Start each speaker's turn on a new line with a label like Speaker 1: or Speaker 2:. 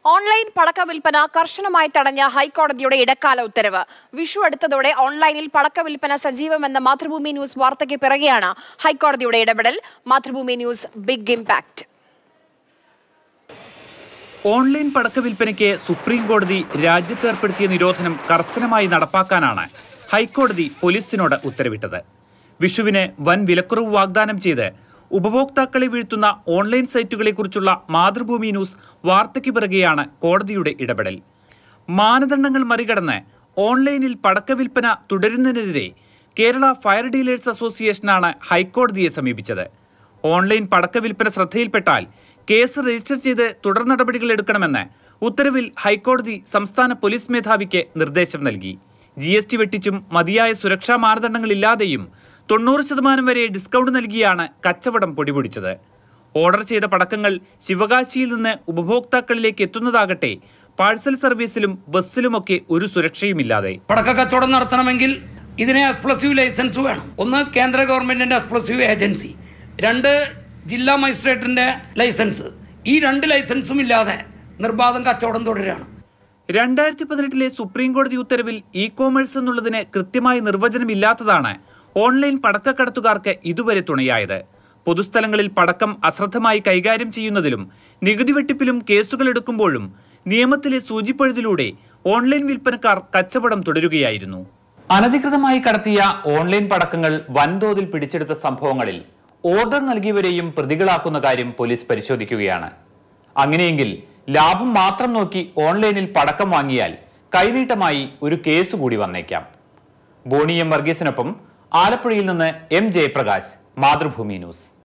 Speaker 1: online പടക്ക വിൽപ്പന കർശനമായി തടഞ്ഞ ഹൈക്കോടതിയുടെ ഇടക്കാല ഉത്തരവ് വിഷു അടുത്തതോടെ ഓൺലൈനിൽ പടക്ക വിൽപ്പന സജീവമെന്ന മാതൃഭൂമി ന്യൂസ് വാർത്തയ്ക്ക് പിറകെയാണ് ഹൈക്കോടതിയുടെ ഇടപെടൽ Mathrubhumi news big impact
Speaker 2: online പടക്ക വിൽപ്പനയ്ക്ക് സുപ്രീം കോടതി രാജ്യത്ത് ഏർപ്പെടുത്തിയ നിരോധനം കർശനമായി നടപ്പാക്കാനാണ് ഹൈക്കോടതി പോലീസിനോട് ഉത്തരവിട്ടത് വിഷുവിന് വൻ വിലക്കുറവ് വാഗ്ദാനം ചെയ്ത് ഉപഭോക്താക്കളെ വീഴ്ത്തുന്ന ഓൺലൈൻ സൈറ്റുകളെക്കുറിച്ചുള്ള മാതൃഭൂമി ന്യൂസ് വാർത്തയ്ക്ക് പിറകെയാണ് കോടതിയുടെ ഇടപെടൽ മാനദണ്ഡങ്ങൾ മറികടന്ന് ഓൺലൈനിൽ പടക്ക വിൽപ്പന തുടരുന്നതിനെതിരെ കേരള ഫയർ ഡീലേഴ്സ് അസോസിയേഷനാണ് ഹൈക്കോടതിയെ സമീപിച്ചത് ഓൺലൈൻ പടക്ക വിൽപ്പന ശ്രദ്ധയിൽപ്പെട്ടാൽ കേസ് രജിസ്റ്റർ ചെയ്ത് തുടർ നടപടികൾ എടുക്കണമെന്ന് ഉത്തരവിൽ ഹൈക്കോടതി സംസ്ഥാന പോലീസ് മേധാവിക്ക് നിർദ്ദേശം നൽകി ജി എസ് ടി വെട്ടിച്ചും മതിയായ സുരക്ഷാ മാനദണ്ഡങ്ങളില്ലാതെയും തൊണ്ണൂറ് ശതമാനം വരെ ഡിസ്കൗണ്ട് നൽകിയാണ് കച്ചവടം പൊടിപൊടിച്ചത് ഓർഡർ ചെയ്ത പടക്കങ്ങൾ ശിവകാശിയിൽ നിന്ന് ഉപഭോക്താക്കളിലേക്ക് എത്തുന്നതാകട്ടെ പാഴ്സൽ സർവീസിലും ബസ്സിലുമൊക്കെ ഒരു സുരക്ഷയുമില്ലാതെ
Speaker 3: പടക്ക കച്ചവടം നടത്തണമെങ്കിൽ ഇതിന് എക്സ്പ്ലസീവ് ലൈസൻസ് വേണം ഒന്ന് കേന്ദ്ര ഗവൺമെന്റിന്റെ എക്സ്പ്ലസീവ് ഏജൻസി രണ്ട് ജില്ലാ മജിസ്ട്രേറ്റിന്റെ ലൈസൻസ് ഈ രണ്ട് ലൈസൻസും ഇല്ലാതെ നിർബാധം കച്ചവടം തുടരുകയാണ്
Speaker 2: രണ്ടായിരത്തി പതിനെട്ടിലെ സുപ്രീം കോടതി ഉത്തരവിൽ ഇ കോമേഴ്സ് എന്നുള്ളതിന് കൃത്യമായ നിർവചനമില്ലാത്തതാണ് ഓൺലൈൻ പടക്കക്കടത്തുകാർക്ക് ഇതുവരെ തുണയായത് പൊതുസ്ഥലങ്ങളിൽ പടക്കം അശ്രദ്ധമായി കൈകാര്യം ചെയ്യുന്നതിലും നികുതി വെട്ടിപ്പിലും കേസുകൾ എടുക്കുമ്പോഴും നിയമത്തിലെ സൂചിപ്പഴുതിലൂടെ ഓൺലൈൻ വിൽപ്പനക്കാർ കച്ചവടം തുടരുകയായിരുന്നു അനധികൃതമായി കടത്തിയ ഓൺലൈൻ പടക്കങ്ങൾ വൻതോതിൽ പിടിച്ചെടുത്ത സംഭവങ്ങളിൽ ഓർഡർ നൽകിയവരെയും പ്രതികളാക്കുന്ന കാര്യം പോലീസ് പരിശോധിക്കുകയാണ് അങ്ങനെയെങ്കിൽ ലാഭം മാത്രം നോക്കി ഓൺലൈനിൽ പടക്കം വാങ്ങിയാൽ കൈനീട്ടമായി ഒരു കേസ് കൂടി വന്നേക്കാം ബോണി എം വർഗീസിനൊപ്പം ആലപ്പുഴയിൽ നിന്ന് എം ജയപ്രകാശ് മാതൃഭൂമി ന്യൂസ്